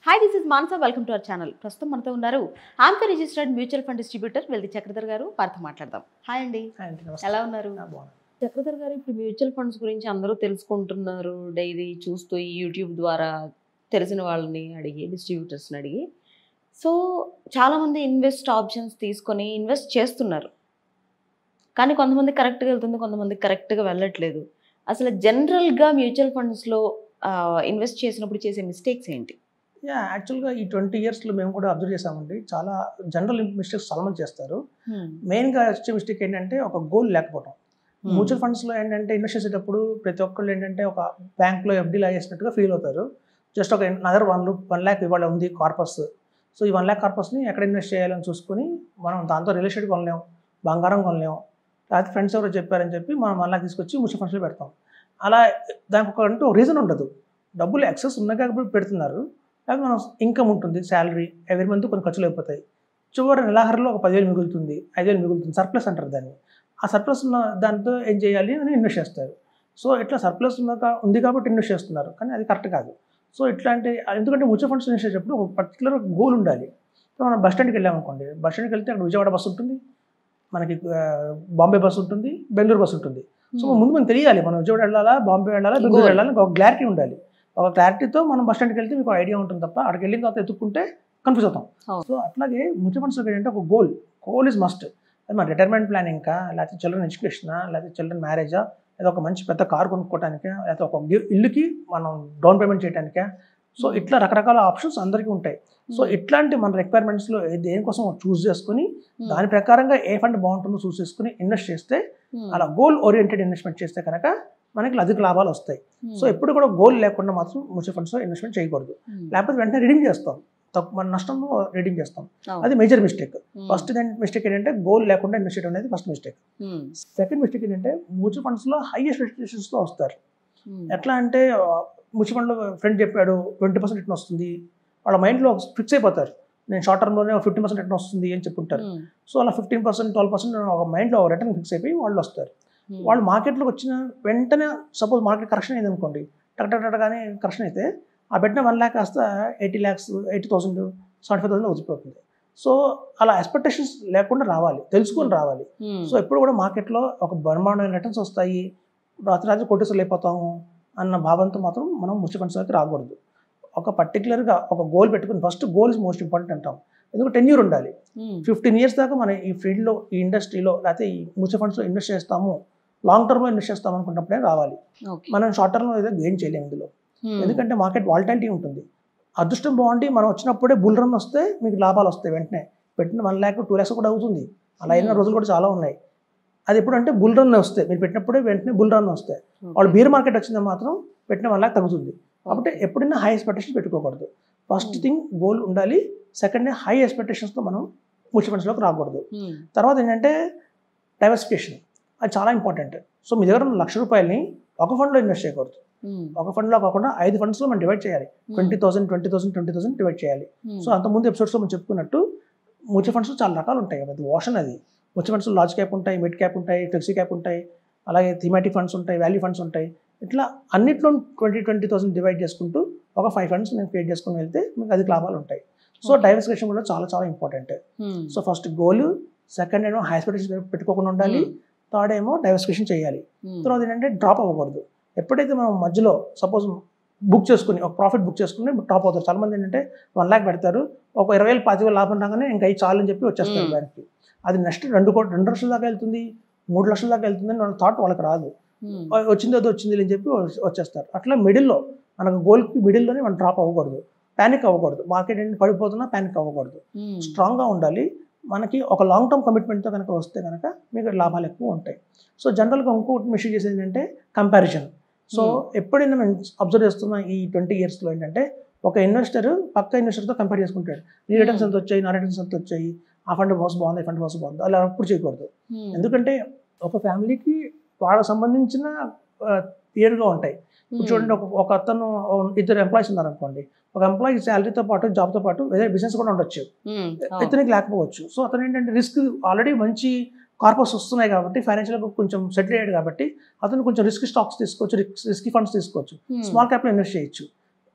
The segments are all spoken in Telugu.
Hi this is Manasa welcome to our channel ప్రస్తుతం మనతో ఉన్నారు Andhra registered mutual fund distributor వెల్ది చక్రధర్ గారు వారితో మాట్లాడదాం హాయ్ అండి ఆంటీ నమస్తే. ఎలా ఉన్నారు ఆ, బాగున్నాను. చక్రధర్ గారు ఇప్పుడు మ్యూచువల్ ఫండ్స్ గురించి అందరూ తెలుసుకుంటున్నారు డైలీ చూస్తూ ఈ యూట్యూబ్ ద్వారా తెలిసిన వాళ్ళని అడిగి డిస్ట్రిబ్యూటర్స్ని అడిగి సో చాలామంది ఇన్వెస్ట్ ఆప్షన్స్ తీసుకొని ఇన్వెస్ట్ చేస్తున్నారు కానీ కొంతమంది కరెక్ట్గా వెళ్తుంది కొంతమంది కరెక్ట్గా వెళ్ళట్లేదు అసలు జనరల్గా మ్యూచువల్ ఫండ్స్లో ఇన్వెస్ట్ చేసినప్పుడు చేసే మిస్టేక్స్ ఏంటి యా యాక్చువల్గా ఈ ట్వంటీ ఇయర్స్లో మేము కూడా అబ్జర్వ్ చేసామండి చాలా జనరల్ మిస్టేక్స్ చాలా మంది చేస్తారు మెయిన్గా వచ్చే మిస్టేక్ ఏంటంటే ఒక గోల్ లేకపోవడం మ్యూచువల్ ఫండ్స్లో ఏంటంటే ఇన్వెస్ట్ చేసేటప్పుడు ప్రతి ఒక్కళ్ళు ఏంటంటే ఒక బ్యాంక్లో ఎఫ్డీలా చేసినట్టుగా ఫీల్ అవుతారు జస్ట్ ఒక నగర్ వన్ వన్ ల్యాక్ ఇవాళ ఉంది కార్పస్ సో ఈ వన్ ల్యాక్ కార్పస్ని ఎక్కడ ఇన్వెస్ట్ చేయాలని చూసుకుని మనం దాంతో రియల్ ఎస్టేట్ కొనలేం బంగారం కొనలేం లేకపోతే ఫ్రెండ్స్ ఎవరో చెప్పారని చెప్పి మనం వన్ ల్యాక్ తీసుకొచ్చి మ్యూచువల్ ఫండ్స్లో పెడతాం అలా దానికి ఒక అంటూ రీజన్ ఉండదు డబ్బులు ఎక్సెస్ ఉన్నాయి కాబట్టి పెడుతున్నారు లేకపోతే మనం ఇన్కమ్ ఉంటుంది శాలరీ ఎవరి మంత్ కొన్ని ఖర్చులు అయిపోతాయి చివరి నెలాఖరులో ఒక పదివేలు మిగులుతుంది ఐదువేలు మిగులుతుంది సర్ప్లస్ అంటారు దాన్ని ఆ సర్ప్లస్ ఉన్న దాంతో ఏం చేయాలి అని ఇన్వెస్ట్ చేస్తారు సో ఇట్లా సర్ప్లస్ ఉన్న ఉంది కాబట్టి ఇన్వెస్ట్ చేస్తున్నారు కానీ అది కరెక్ట్ కాదు సో ఇట్లాంటి ఎందుకంటే మ్యూచువల్ ఫండ్స్ ఇన్వెస్ట్ చేసేటప్పుడు ఒక పర్టికులర్ గోల్ ఉండాలి సో మనం బస్ స్టాండ్కి వెళ్ళామనుకోండి బస్ స్టాండ్కి వెళ్తే అక్కడ విజయవాడ బస్సు ఉంటుంది మనకి ఆ, బాంబే బస్సు ఉంటుంది బెంగళూరు బస్సు ఉంటుంది సో ముందు మనం తెలియాలి మనం విజయవాడ వెళ్ళాలా బాంబే వెళ్ళాలా బెంగళూరు Goal. వెళ్ళాలి ఒక క్లారిటీ ఉండాలి ఒక క్లారిటీతో మనం బస్ స్టాండ్కి వెళ్తే మీకు ఐడియా ఉంటుంది తప్ప అక్కడికి వెళ్ళిన తర్వాత ఎత్తుక్కుంటే కన్ఫ్యూజ్ అవుతాం అవును. సో అట్లాగే మ్యూచువల్ ఫండ్స్ ఏంటంటే ఒక గోల్ గోల్ ఇస్ మస్ట్ అది మన రిటైర్మెంట్ ప్లానింగ్ లేకపోతే చిల్డ్రన్ ఎడ్యుకేషనా లేకపోతే చిల్డ్రన్ మ్యారేజా లేదా ఒక మంచి పెద్ద కార్ కొనుక్కోవటానికా లేకపోతే ఒక గి- ఇల్లుకి మనం డౌన్ పేమెంట్ చేయడానికా సో ఇట్లా రకరకాల ఆప్షన్స్ అందరికీ ఉంటాయి సో ఇట్లాంటి మన రిక్వైర్మెంట్స్లో దేనికోసం చూస్ చేసుకుని దాని ప్రకారంగా ఏ ఫండ్ బాగుంటుందో చూస్ చేసుకుని ఇన్వెస్ట్ చేస్తే అలా గోల్ ఓరియంటెడ్ ఇన్వెస్ట్మెంట్ చేస్తే కనుక మనకి అధిక లాభాలు వస్తాయి సో ఎప్పుడు కూడా గోల్ లేకుండా మాత్రం మ్యూచువల్ ఫండ్స్లో ఇన్వెస్ట్మెంట్ చేయకూడదు లేకపోతే వెంటనే రీడింగ్ చేస్తాం తక్కువ మన నష్టంలో రీడింగ్ చేస్తాం అది మేజర్ మిస్టేక్ ఫస్ట్ మిస్టేక్ ఏంటంటే గోల్ లేకుండా ఇన్వెస్ట్ చేయడం అనేది ఫస్ట్ మిస్టేక్ సెకండ్ మిస్టేక్ ఏంటంటే మ్యూచువల్ ఫండ్స్లో హై ఎక్స్పెక్టేషన్స్తో వస్తారు ఎట్లా అంటే మ్యూచువల్ ఫండ్లో ఫ్రెండ్ చెప్పాడు ట్వంటీ పర్సెంట్ రిటర్న్ వస్తుంది వాళ్ళ మైండ్లో ఫిక్స్ అయిపోతారు నేను షార్ట్ టర్మ్లోనే ఫిఫ్టీ పర్సెంట్ రిటర్న్ వస్తుంది అని చెప్పుంటారు సో అలా ఫిఫ్టీన్ పర్సెంట్ ట్వెల్వ్ పర్సెంట్ ఒక మైండ్లో రిటర్న్ ఫిక్స్ అయిపోయి వాళ్ళు వస్తారు వాళ్ళు మార్కెట్లోకి వచ్చిన వెంటనే సపోజ్ మార్కెట్ కరెక్షన్ అయింది అనుకోండి టక్ టక్ టక్ కానీ కరెక్షన్ అయితే ఆ పెట్టిన వన్ ల్యాక్ కాస్త eighty lakhs eighty thousand seventy five thousand వచ్చిపోతుంది సో అలా ఎక్స్పెక్టేషన్స్ లేకుండా రావాలి తెలుసుకొని రావాలి సో ఎప్పుడు కూడా మార్కెట్లో ఒక బ్రహ్మాండమైన రిటర్న్స్ వస్తాయి రాత్రి రాత్రి కొట్టేసులు అయిపోతాము అన్న భావంతో మాత్రం మనం మ్యూచువల్ ఫండ్స్లోకి రాకూడదు ఒక పర్టికులర్గా ఒక గోల్ పెట్టుకుని first goal is most important అంటాం ఎందుకంటే టెన్ ఇయర్ ఉండాలి ఫిఫ్టీన్ ఇయర్స్ దాకా మనం ఈ ఫీల్డ్లో ఈ ఇండస్ట్రీలో లేకపోతే ఈ మ్యూచువల్ ఫండ్స్లో ఇన్వెస్ట్ చేస్తాము లాంగ్ టర్మ్లో ఇన్వెస్ట్ చేస్తాం అనుకున్నప్పుడే రావాలి మనం షార్ట్ టర్మ్లో ఏదో గెయిన్ చేయలేము ఇందులో ఎందుకంటే మార్కెట్ వాల్టాలిటీ ఉంటుంది అదృష్టం బాగుండి మనం వచ్చినప్పుడే బుల్ రన్ వస్తే మీకు లాభాలు వస్తాయి వెంటనే పెట్టిన వన్ ల్యాక్ టూ ల్యాక్స్ కూడా అవుతుంది అలా అయిన రోజులు కూడా చాలా ఉన్నాయి అది ఎప్పుడంటే బుల్ రన్ వస్తాయి మీరు పెట్టినప్పుడే వెంటనే బుల్ రన్ వస్తాయి వాళ్ళు బీర్ మార్కెట్ వచ్చింది మాత్రం పెట్టిన వన్ ల్యాక్ తగ్గుతుంది కాబట్టి ఎప్పుడైనా హై ఎక్స్పెక్టేషన్ పెట్టుకోకూడదు ఫస్ట్ థింగ్ గోల్ ఉండాలి సెకండ్ హై ఎక్స్పెక్టేషన్స్తో మనం మ్యూచువల్ ఫండ్స్లోకి రాకూడదు తర్వాత ఏంటంటే డైవర్సిఫికేషన్ అది చాలా ఇంపార్టెంట్ సో మీ దగ్గర ఉన్న లక్ష రూపాయలని ఒక ఫండ్లో ఇన్వెస్ట్ చేయకూడదు ఒక ఫండ్లో కాకుండా ఐదు ఫండ్స్లో మనం డివైడ్ చేయాలి twenty thousand twenty thousand twenty thousand divide చేయాలి సో అంతకుముందు ఎపిసోడ్స్లో మనం చెప్పుకున్నట్టు మ్యూచువల్ ఫండ్స్ చాలా రకాలు ఉంటాయి అది ఓషన్ అది మ్యూచువల్ ఫండ్స్ లార్జ్ క్యాప్ ఉంటాయి మిడ్ క్యాప్ ఉంటాయి ఫ్లెక్సీ క్యాప్ ఉంటాయి అలాగే థీమాటిక్ ఫండ్స్ ఉంటాయి వాల్యూ ఫండ్స్ ఉంటాయి ఇట్లా అన్నిట్లో ట్వంటీ ట్వంటీ థౌసండ్ డివైడ్ చేసుకుంటూ ఒక ఫైవ్ ఫండ్స్ నేను క్రియేట్ చేసుకుని వెళ్తే మీకు అది లాభాలు ఉంటాయి సో Okay. డైవర్సిఫికేషన్ కూడా చాలా చాలా important so first goal second ఏమో హై ఎక్స్పెక్టేషన్ పెట్టుకోకుండా ఉండాలి థర్డ్ ఏమో డైవర్సిఫికేషన్ చేయాలి తర్వాత ఏంటంటే డ్రాప్ అవ్వకూడదు ఎప్పుడైతే మనం మధ్యలో సపోజ్ బుక్ చేసుకుని ఒక ప్రాఫిట్ బుక్ చేసుకుని డ్రాప్ అవుతారు చాలా మంది ఏంటంటే వన్ ల్యాక్ పెడతారు ఒక ఇరవై వేలు పాతి వేలు లాభం రాగానే ఇంకా అవి చాలు అని చెప్పి వచ్చేస్తారు Hmm. దానికి అది నెక్స్ట్ రెండు కోట్లు రెండు లక్షల దాకా వెళ్తుంది మూడు లక్షల దాకా వెళ్తుంది అని వాళ్ళ థాట్ వాళ్ళకి రాదు వచ్చింది అది వచ్చింది అని చెప్పి వచ్చి- వచ్చేస్తారు అట్లా మిడిల్లో మనకు గోల్కి మిడిల్లోనే మనం డ్రాప్ అవ్వకూడదు ప్యానిక్ అవ్వకూడదు మార్కెట్ ఏంటి పడిపోతున్నా ప్యానిక్ అవ్వకూడదు స్ట్రాంగ్గా ఉండాలి మనకి ఒక లాంగ్ టర్మ్ కమిట్మెంట్తో కనుక వస్తే కనుక మీకు లాభాలు ఎక్కువ ఉంటాయి సో జనరల్గా ఇంకోటి మిషన్ చేసేది ఏంటంటే కంపారిజన్ సో ఎప్పుడైనా మేము అబ్జర్వ్ చేస్తున్న ఈ ట్వంటీ ఇయర్స్లో ఏంటంటే ఒక ఇన్వెస్టర్ పక్క ఇన్వెస్టర్తో కంపేర్ చేసుకుంటాడు నీ రిటర్న్స్ ఎంత వచ్చాయి నా రిటర్న్స్ ఎంత వచ్చాయి ఆ ఫండ్ బాస్ బాగుంది ఈ ఫండ్ బాస్ బాగుంది అలా అప్పుడు చేయకూడదు ఎందుకంటే ఒక ఫ్యామిలీకి వాళ్ళకి సంబంధించిన క్లియర్గా ఉంటాయి ఇప్పుడు చూడండి ఒక ఒక అతను ఇద్దరు ఎంప్లాయీస్ ఉన్నారు అనుకోండి ఒక ఎంప్లాయీ శాలరీతో పాటు జాబ్తో పాటు వేరే బిజినెస్ కూడా ఉండొచ్చు ఇతనికి లేకపోవచ్చు సో అతను ఏంటంటే రిస్క్ ఆల్రెడీ మంచి కార్పస్ వస్తున్నాయి కాబట్టి ఫైనాన్షియల్గా కొంచెం సెటిల్ అయ్యాడు కాబట్టి అతను కొంచెం రిస్క్ స్టాక్స్ తీసుకోవచ్చు రిస్క్ ఫండ్స్ తీసుకోవచ్చు స్మాల్ క్యాప్లో ఇన్వెస్ట్ చేయొచ్చు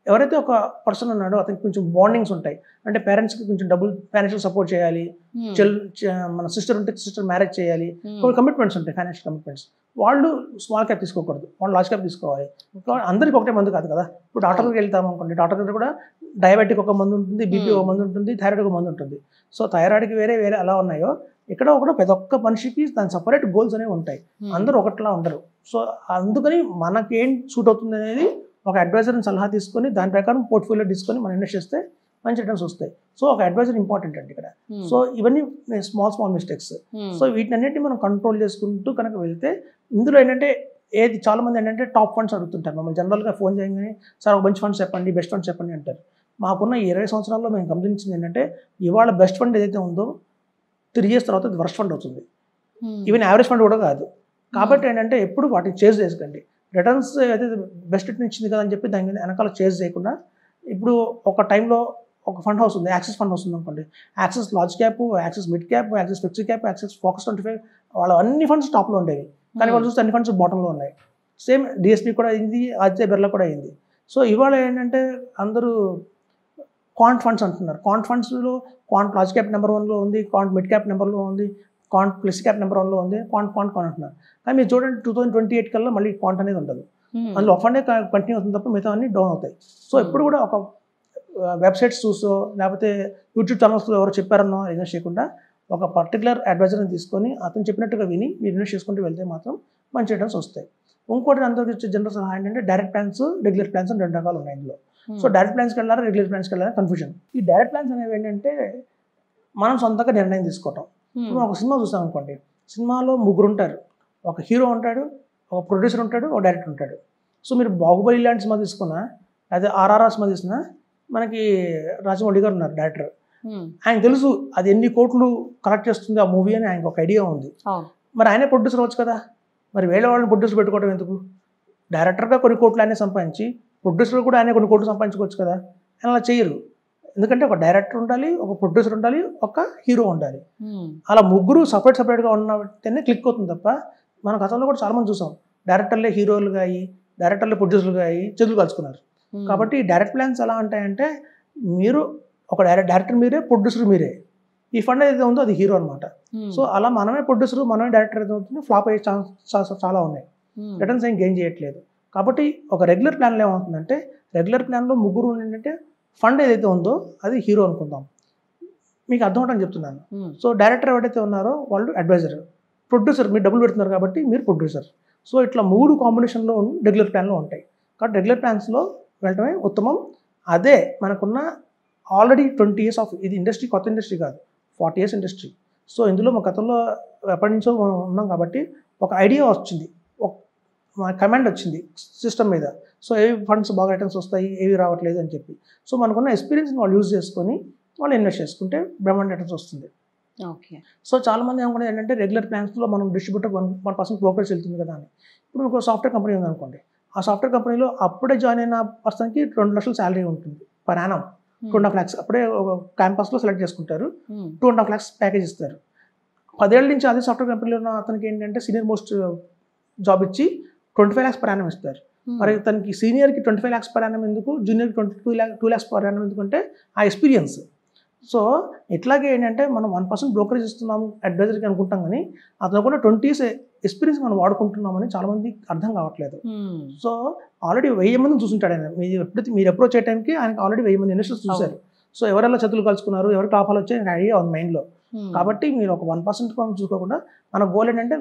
ఎవరైతే ఒక పర్సన్ ఉన్నాడో అతనికి కొంచెం బాండింగ్స్ ఉంటాయి అంటే పేరెంట్స్కి కొంచెం డబుల్ ఫైనాన్షియల్ సపోర్ట్ చేయాలి Hmm. చెల్ చ- మన సిస్టర్ ఉంటే సిస్టర్ మ్యారేజ్ చేయాలి Hmm. కొన్ని కమిట్మెంట్స్ ఉంటాయి ఫైనాన్షియల్ కమిట్మెంట్స్ వాళ్ళు స్మాల్ క్యాప్ తీసుకోకూడదు వాళ్ళు లార్జ్ క్యాప్ తీసుకోవాలి ఇంకా అందరికీ ఒకటే మందు కాదు కదా ఇప్పుడు డాక్టర్కి వెళ్తాం అనుకోండి డాక్టర్ దగ్గర కూడా డయాబెటిక్ ఒక మందు ఉంటుంది బీపీ ఒక Hmm. మందు ఉంటుంది థైరాయిడ్ ఒక మందు ఉంటుంది సో థైరాయిడ్కి వేరే వేరే ఎలా ఉన్నాయో ఇక్కడ ఒకటి ప్రతి ఒక్క మనిషికి దాని సపరేట్ గోల్స్ అనేవి ఉంటాయి Hmm. అందరూ ఒకట్లా ఉండరు సో అందుకని మనకేం సూట్ అవుతుంది అనేది ఒక అడ్వైజర్ని సలహా తీసుకొని దాని ప్రకారం పోర్ట్ఫోలియో తీసుకొని మనం ఇన్వెస్ట్ చేస్తే మంచి రిటర్న్స్ వస్తాయి సో ఒక అడ్వైజర్ ఇంపార్టెంట్ అండి ఇక్కడ Hmm. సో ఇవన్నీ small small mistakes Hmm. So వీటినన్నిటిని మనం కంట్రోల్ చేసుకుంటూ కనుక వెళ్తే ఇందులో ఏంటంటే ఏది చాలా మంది ఏంటంటే టాప్ ఫండ్స్ అడుగుతుంటారు మమ్మల్ని జనరల్గా ఫోన్ చేయగానే సార్ ఒక మంచి ఫండ్స్ చెప్పండి బెస్ట్ ఫండ్స్ చెప్పండి అంటారు మాకున్న ఈ ఇరవై సంవత్సరాల్లో మేము గమనించింది ఏంటంటే ఇవాళ బెస్ట్ ఫండ్ ఏదైతే ఉందో త్రీ ఇయర్స్ తర్వాత అది వర్స్ట్ ఫండ్ అవుతుంది Hmm. ఈవెన్ యావరేజ్ ఫండ్ కూడా కాదు కాబట్టి ఏంటంటే ఎప్పుడు వాటిని చేజ్ చేసుకోండి రిటర్న్స్ అయితే బెస్ట్ రిటర్న్ ఇచ్చింది కదా అని చెప్పి దాని మీద వెనకాల చేజ్ చేయకుండా ఇప్పుడు ఒక టైంలో ఒక ఫండ్ హౌస్ ఉంది యాక్సిస్ ఫండ్ హౌస్ ఉంది అనుకోండి Axis large cap Axis mid cap Axis fix cap Axis focus twenty five వాళ్ళ అన్ని ఫండ్స్ టాప్లో ఉండేవి కానీ వాళ్ళు చూస్తే అన్ని ఫండ్స్ బాటంలో ఉన్నాయి సేమ్ డిఎస్పీ కూడా అయింది ఆదిత్య బిర్లా కూడా అయింది సో ఇవాళ ఏంటంటే అందరూ క్వాంట్ ఫండ్స్ అంటున్నారు క్వాంట్ ఫండ్స్లో క్వాంట్ లార్జ్ క్యాప్ నెంబర్ వన్లో ఉంది క్వాంట్ మిడ్ క్యాప్ నెంబర్లో ఉంది క్వాంట్ ప్లస్ క్యాప్ నెంబర్ వన్లో ఉంది క్వాంట్ క్వాంట్ క్వాంట్ అంటున్నారు కానీ మీరు చూడండి టూ థౌసండ్ ట్వంటీ ఎయిట్ కల్లా మళ్ళీ క్వాంట్ అనేది ఉండదు Hmm. అందులో ఒక ఫండే కంటిన్యూ అవుతుంది తప్ప మిగతా అన్ని డౌన్ అవుతాయి సో ఎప్పుడు కూడా ఒక వెబ్సైట్స్ చూసో లేకపోతే యూట్యూబ్ ఛానల్స్లో ఎవరు చెప్పారనో ఇన్వెస్ట్ చేయకుండా ఒక పర్టికులర్ అడ్వైజర్ని తీసుకొని అతను చెప్పినట్టుగా విని మీరు ఇన్వెస్ట్ చేసుకుంటూ వెళ్తే మాత్రం మంచి రిటర్న్స్ వస్తాయి ఇంకోటి అందరికి వచ్చే జనరల్ సలహా ఏంటంటే డైరెక్ట్ ప్లాన్స్ రెగ్యులర్ ప్లాన్స్ అని రెండు రకాలు ఉన్నాయి ఇందులో Hmm. సో డైరెక్ట్ ప్లాన్స్కి వెళ్ళారా రెగ్యులర్ ప్లాన్స్కి వెళ్ళారా కన్ఫ్యూజన్ ఈ డైరెక్ట్ ప్లాన్స్ అనేవి ఏంటంటే మనం సొంతంగా నిర్ణయం తీసుకోవటం Hmm. ఇప్పుడు మనం ఒక సినిమా చూస్తాం అనుకోండి సినిమాలో ముగ్గురు ఉంటారు ఒక హీరో ఉంటాడు ఒక ప్రొడ్యూసర్ ఉంటాడు ఒక డైరెక్టర్ ఉంటాడు సో మీరు బాహుబలి లాంటి సినిమా తీసుకున్నా లేదా ఆర్ఆర్ఆర్ సినిమా తీసినా మనకి రాజమౌళి గారు ఉన్నారు డైరెక్టర్ Hmm. ఆయన తెలుసు అది ఎన్ని కోట్లు కలెక్ట్ చేస్తుంది ఆ మూవీ అని ఆయనకు ఒక ఐడియా ఉంది అవును మరి ఆయనే ప్రొడ్యూసర్ అవ్వచ్చు కదా మరి వేరే వాళ్ళని ప్రొడ్యూసర్ పెట్టుకోవడం ఎందుకు డైరెక్టర్గా కొన్ని కోట్లు ఆయనే సంపాదించి ప్రొడ్యూసర్ కూడా ఆయనే కొన్ని కోట్లు సంపాదించుకోవచ్చు కదా ఆయన అలా చేయరు ఎందుకంటే ఒక డైరెక్టర్ ఉండాలి ఒక ప్రొడ్యూసర్ ఉండాలి ఒక హీరో ఉండాలి Hmm. అలా ముగ్గురు సపరేట్ సపరేట్గా ఉన్నట్టేనే క్లిక్ అవుతుంది తప్ప మన గతంలో కూడా చాలామంది చూసాం డైరెక్టర్లే హీరోలుగా అయ్యి డైరెక్టర్లే ప్రొడ్యూసర్లుగా అయ్యి చేతులు కలుసుకున్నారు Hmm. కాబట్టి డైరెక్ట్ ప్లాన్స్ ఎలా ఉంటాయంటే మీరు ఒక డైరెక్ట్ డైరెక్టర్ మీరే ప్రొడ్యూసర్ మీరే ఈ ఫండ్ ఏదైతే ఉందో అది హీరో అనమాట Hmm. సో అలా మనమే ప్రొడ్యూసర్ మనమే డైరెక్టర్ ఏదైతే ఉంటుందో ఫ్లాప్ అయ్యే ఛాన్స్ చాలా ఉన్నాయి Hmm. రిటర్న్స్ ఏం గెయిన్ చేయట్లేదు కాబట్టి ఒక రెగ్యులర్ ప్లాన్లో ఏమవుతుందంటే రెగ్యులర్ ప్లాన్లో ముగ్గురు ఏంటంటే ఫండ్ ఏదైతే ఉందో అది హీరో అనుకుందాం మీకు అర్థం అవడం చెప్తున్నాను Hmm. సో డైరెక్టర్ ఎవరైతే ఉన్నారో వాళ్ళు అడ్వైజర్ ప్రొడ్యూసర్ మీరు డబ్బులు పెడుతున్నారు కాబట్టి మీరు ప్రొడ్యూసర్ సో ఇట్లా మూడు కాంబినేషన్లో రెగ్యులర్ ప్లాన్లో ఉంటాయి కాబట్టి రెగ్యులర్ ప్లాన్స్లో వెళ్ళటమే ఉత్తమం అదే మనకున్న ఆల్రెడీ ట్వంటీ ఇయర్స్ ఆఫ్ ఇది ఇండస్ట్రీ కొత్త ఇండస్ట్రీ కాదు ఫార్టీ ఇయర్స్ ఇండస్ట్రీ సో ఇందులో మా గతంలో ఎప్పటి నుంచో మనం ఉన్నాం కాబట్టి ఒక ఐడియా వచ్చింది ఒక కమాండ్ వచ్చింది సిస్టమ్ మీద సో ఏవి ఫండ్స్ బాగా రిటర్న్స్ వస్తాయి ఏవి రావట్లేదు అని చెప్పి సో మనకున్న ఎక్స్పీరియన్స్ని వాళ్ళు యూజ్ చేసుకొని వాళ్ళు ఇన్వెస్ట్ చేసుకుంటే బ్రహ్మాండ రిటర్న్స్ వస్తుంది ఓకే సో చాలా మంది ఏమనుకుంటే ఏంటంటే రెగ్యులర్ ప్లాన్స్లో మనం distributor one one percent brokerage వెళ్తుంది కదా అని ఇప్పుడు మీకు సాఫ్ట్వేర్ కంపెనీ ఉందనుకోండి ఆ సాఫ్ట్వేర్ కంపెనీలో అప్పుడే జాయిన్ అయిన పర్సన్కి రెండు లక్షల శాలరీ ఉంటుంది per annum two and half lakhs అప్పుడే క్యాంపస్లో సెలెక్ట్ చేసుకుంటారు Hmm. Two and half lakhs package ఇస్తారు పదేళ్ళ నుంచి అదే సాఫ్ట్వేర్ కంపెనీలో ఉన్న అతనికి ఏంటంటే సీనియర్ మోస్ట్ జాబ్ ఇచ్చి twenty five lakhs per annum ఇస్తారు Hmm. మరి తనకి సీనియర్కి twenty five lakhs per annum ఎందుకు జూనియర్కి twenty two lakh two lakhs per annum ఎందుకంటే ఆ ఎక్స్పీరియన్స్ సో ఇట్లాగే ఏంటంటే మనం వన్ పర్సెంట్ బ్రోకరేజ్ ఇస్తున్నాం అడ్వైజర్కి అనుకుంటాం కానీ అతను కూడా ట్వంటీ ఇయర్స్ ఎక్స్పీరియన్స్ మనం వాడుకుంటున్నామని చాలామంది అర్థం కావట్లేదు Hmm. సో ఆల్రెడీ వెయ్యి మందిని చూసుంటాడు ఆయన మీరు ఎప్పుడైతే మీరు అప్రోచ్ అయ్యే టైంకి ఆయనకి ఆల్రెడీ వెయ్యి మంది ఇన్వెస్టర్స్ చూశారు సో ఎవరెలా చేతులు కలుసుకున్నారు ఎవరికి లాభాలు వచ్చాయి ఆయన ఐడియా ఉంది మైండ్లో Hmm. కాబట్టి మీరు ఒక వన్ పర్సెంట్ చూసుకోకుండా మన గోల్ ఏంటంటే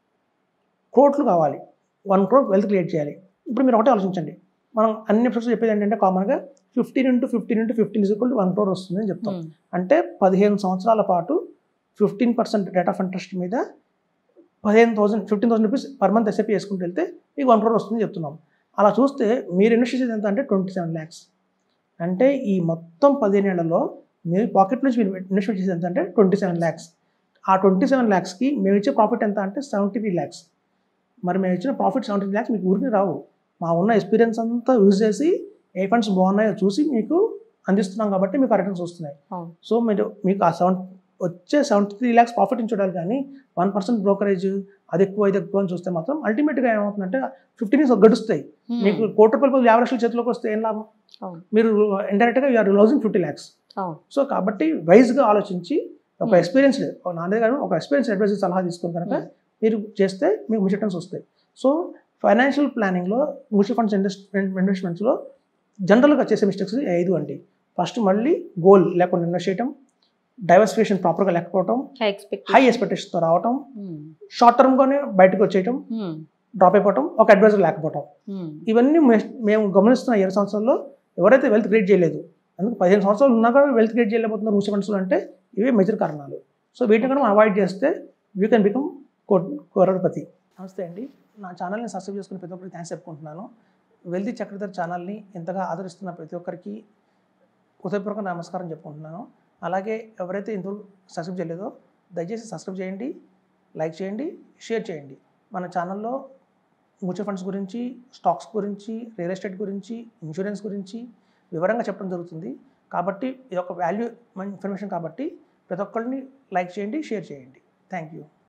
కోట్లు కావాలి వన్ క్రోర్ వెల్త్ క్రియేట్ చేయాలి ఇప్పుడు మీరు ఒకటే ఆలోచించండి మనం అన్ని ఎపిసోడ్స్ చెప్పేది ఏంటంటే కామన్గా fifteen into fifteen into fifteen is equal to one crore వస్తుంది అని చెప్తాం Hmm. అంటే పదిహేను సంవత్సరాల పాటు fifteen percent rate of interest మీద పదిహేను thousand fifteen thousand rupees per month SIP వేసుకుంటూ వెళ్తే మీకు వన్ క్రోర్ వస్తుందని చెప్తున్నాం అలా చూస్తే మీరు ఇన్వెస్ట్ చేసేది ఎంత అంటే ట్వంటీ సెవెన్ ల్యాక్స్ అంటే ఈ మొత్తం పదిహేను ఏళ్లలో మీరు పాకెట్ నుంచి మీరు ఇన్వెస్ట్మెంట్ చేసేది ఎంత అంటే ట్వంటీ సెవెన్ ల్యాక్స్ ఆ ట్వంటీ సెవెన్ ల్యాక్స్కి మేము ఇచ్చే ప్రాఫిట్ ఎంత అంటే సెవెంటీ త్రీ ల్యాక్స్ మరి మేము ఇచ్చిన ప్రాఫిట్ సెవెంటీ ల్యాక్స్ మీకు ఊరికి రావు మా ఉన్న ఎక్స్పీరియన్స్ అంతా యూజ్ చేసి ఏ ఫండ్స్ బాగున్నాయో చూసి మీకు అందిస్తున్నాం కాబట్టి మీకు ఆ రిటర్న్స్ వస్తున్నాయి అవును. సో మీరు మీకు ఆ సెవెన్ వచ్చే సెవెంటీ త్రీ ల్యాక్స్ ప్రాఫిట్ చూడాలి కానీ వన్ పర్సెంట్ బ్రోకరేజ్ అది ఎక్కువ ఇది ఎక్కువ అని చూస్తే మాత్రం అల్టిమేట్గా ఏమవుతుందంటే ఫిఫ్టీన్ ఇయర్స్ గడుస్తాయి Hmm. మీకు కోటి రూపాయల బదులు యాభై లక్షల చేతిలోకి వస్తే ఏం లాభం అవును. మీరు ఇండైరెక్ట్గా యూఆర్ లౌజింగ్ ఫిఫ్టీ ల్యాక్స్ అవును. సో కాబట్టి వైజ్గా ఆలోచించి ఒక Hmm. ఎక్స్పీరియన్స్డ్ నాదే గారు ఒక ఎక్స్పీరియన్స్ అడ్వైజర్ సలహా తీసుకుని కనుక Hmm. మీరు చేస్తే మీకు మ్యూచువల్ ఫండ్స్ వస్తాయి సో ఫైనాన్షియల్ ప్లానింగ్లో మ్యూచువల్ ఫండ్స్ ఇన్వెస్ట్మెంట్ ఇన్వెస్ట్మెంట్స్లో జనరల్గా చేసే మిస్టేక్స్ ఐదు అండి ఫస్ట్ మళ్ళీ గోల్ లేకుండా ఇన్వెస్ట్ చేయటం డైవర్సిఫికేషన్ ప్రాపర్గా లేకపోవటం హై ఎక్స్పెక్ట్ హై ఎక్స్పెక్టేషన్తో రావటం షార్ట్ టర్మ్గానే బయటకు వచ్చేయటం డ్రాప్ అయిపోవటం ఒక అడ్వైజర్ లేకపోవటం ఇవన్నీ మే- మేము గమనిస్తున్న ఏడు సంవత్సరాల్లో ఎవరైతే వెల్త్ క్రియేట్ చేయలేదు అందుకు పదిహేను సంవత్సరాలు ఉన్నా కూడా వెల్త్ క్రియేట్ చేయలేకపోతున్నారు మ్యూచువల్ ఫండ్స్లో అంటే ఇవే మేజర్ కారణాలు సో వీటిని కూడా మనం అవాయిడ్ చేస్తే యూ కెన్ బికమ్ కోరపతి నమస్తే అండి నా ఛానల్ని సబ్స్క్రైబ్ చేసుకుని ప్రతి ఒక్కరికి థ్యాంక్స్ చెప్పుకుంటున్నాను వెల్తీ చక్రధర్ ఛానల్ని ఎంతగా ఆదరిస్తున్న ప్రతి ఒక్కరికి హృదయపూర్వక నమస్కారం చెప్పుకుంటున్నాను అలాగే ఎవరైతే ఇంతవరకు సబ్స్క్రైబ్ చేయలేదో దయచేసి సబ్స్క్రైబ్ చేయండి లైక్ చేయండి షేర్ చేయండి మన ఛానల్లో మ్యూచువల్ ఫండ్స్ గురించి స్టాక్స్ గురించి రియల్ ఎస్టేట్ గురించి ఇన్సూరెన్స్ గురించి వివరంగా చెప్పడం జరుగుతుంది కాబట్టి ఇది ఒక వాల్యూ ఇన్ఫర్మేషన్ కాబట్టి ప్రతి ఒక్కరిని లైక్ చేయండి షేర్ చేయండి థ్యాంక్ యూ